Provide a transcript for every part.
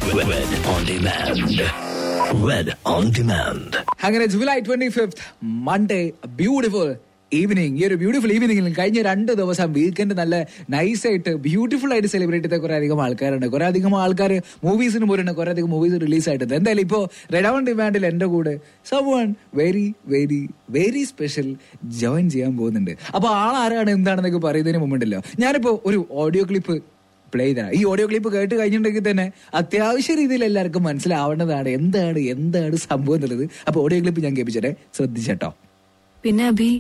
Red on demand. Red on demand. അങ്ങനെ July twenty fifth Monday beautiful evening ഈ ഒരു beautiful ഈവനിങ്ങിൽ കഴിഞ്ഞ രണ്ട് ദിവസം വീക്കെൻഡ് നല്ല നൈസായിട്ട് ബ്യൂട്ടിഫുൾ ആയിട്ട് സെലിബ്രേറ്റ് ചെയ്ത കുറെ അധികം ആൾക്കാരുണ്ട് കുറെ അധികം ആൾക്കാർ മൂവീസിന് പോരുണ്ട് കുറെ അധികം മൂവീസ് റിലീസ് ആയിട്ടുണ്ട് എന്തായാലും ഇപ്പോൾ റെഡ് ഓൺ ഡിമാൻഡിൽ എൻ്റെ കൂടെ someone very very very special join ചെയ്യാൻ പോകുന്നുണ്ട് അപ്പോൾ ആളാരാണ് എന്താണെന്നൊക്കെ പറയുന്നതിന് മുമ്പുണ്ടല്ലോ ഞാനിപ്പോൾ ഒരു ഓഡിയോ ക്ലിപ്പ് പ്ലേ ചെയ്തതാണ് ഈ ഓഡിയോ ക്ലിപ്പ് കേട്ട് കഴിഞ്ഞിട്ടുണ്ടെങ്കിൽ തന്നെ അത്യാവശ്യ രീതിയിൽ എല്ലാവർക്കും മനസ്സിലാവേണ്ടതാണ് എന്താണ് എന്താണ് സംഭവം എന്നുള്ളത് അപ്പൊ ഓഡിയോ ക്ലിപ്പ് ഞാൻ കേൾപ്പിച്ചേ ശ്രദ്ധിച്ചട്ടോ പിന്നെ അഭി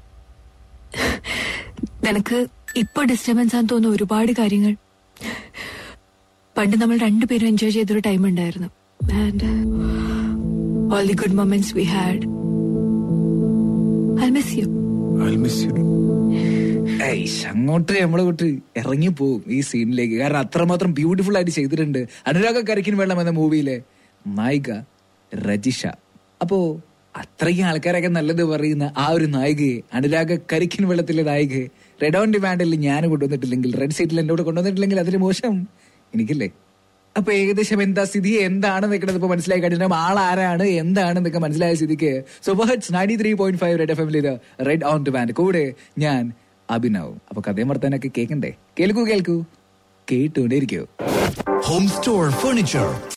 നിനക്ക് ഇപ്പൊ ഡിസ്റ്റർബൻസ് ആണെന്ന് തോന്നുന്ന ഒരുപാട് കാര്യങ്ങൾ പണ്ട് നമ്മൾ രണ്ടുപേരും എൻജോയ് ചെയ്തൊരു ടൈം ഉണ്ടായിരുന്നു and all the good moments we had I miss you I'll miss you. ഏയ് അങ്ങോട്ട് നമ്മളെ വിട്ട് ഇറങ്ങിപ്പോവും ഈ സീനിലേക്ക് കാരണം അത്രമാത്രം ബ്യൂട്ടിഫുൾ ആയിട്ട് ചെയ്തിട്ടുണ്ട് അനുരാഗ കരിക്കിൻ വെള്ളം എന്ന മൂവിയിലെ നായിക രജിഷ അപ്പോ അത്രയും ആൾക്കാരൊക്കെ നല്ലത് പറയുന്ന ആ ഒരു നായികയെ അനുരാഗ കരിക്കിൻ വെള്ളത്തിലെ നായികയെ റെഡ് ഓൺ ഡിമാൻഡിൽ ഞാൻ കൊണ്ടുവന്നിട്ടില്ലെങ്കിൽ റെഡ് സീറ്റിൽ എന്റെ കൂടെ കൊണ്ടുവന്നിട്ടില്ലെങ്കിൽ അതിന് മോശം എനിക്കില്ലേ അപ്പൊ ഏകദേശം എന്താ സ്ഥിതി എന്താണ് നിൽക്കുന്നത് ഇപ്പൊ മനസ്സിലായി കഴിഞ്ഞാൽ ആളാരാണ് എന്താണെന്നൊക്കെ മനസ്സിലായ സ്ഥിതിക്ക് superhits ninety three point five red F എമ്മിൽ ഇത് റെഡ് ഓൺ ഡിമാൻഡ് കൂടെ ഞാൻ അഭിനവ് അപ്പൊ കഥയും വർത്താനൊക്കെ കേൾക്കണ്ടേ കേൾക്കൂ കേൾക്കൂ കേട്ടുകൊണ്ടേയിരിക്കൂ Home Store Furniture.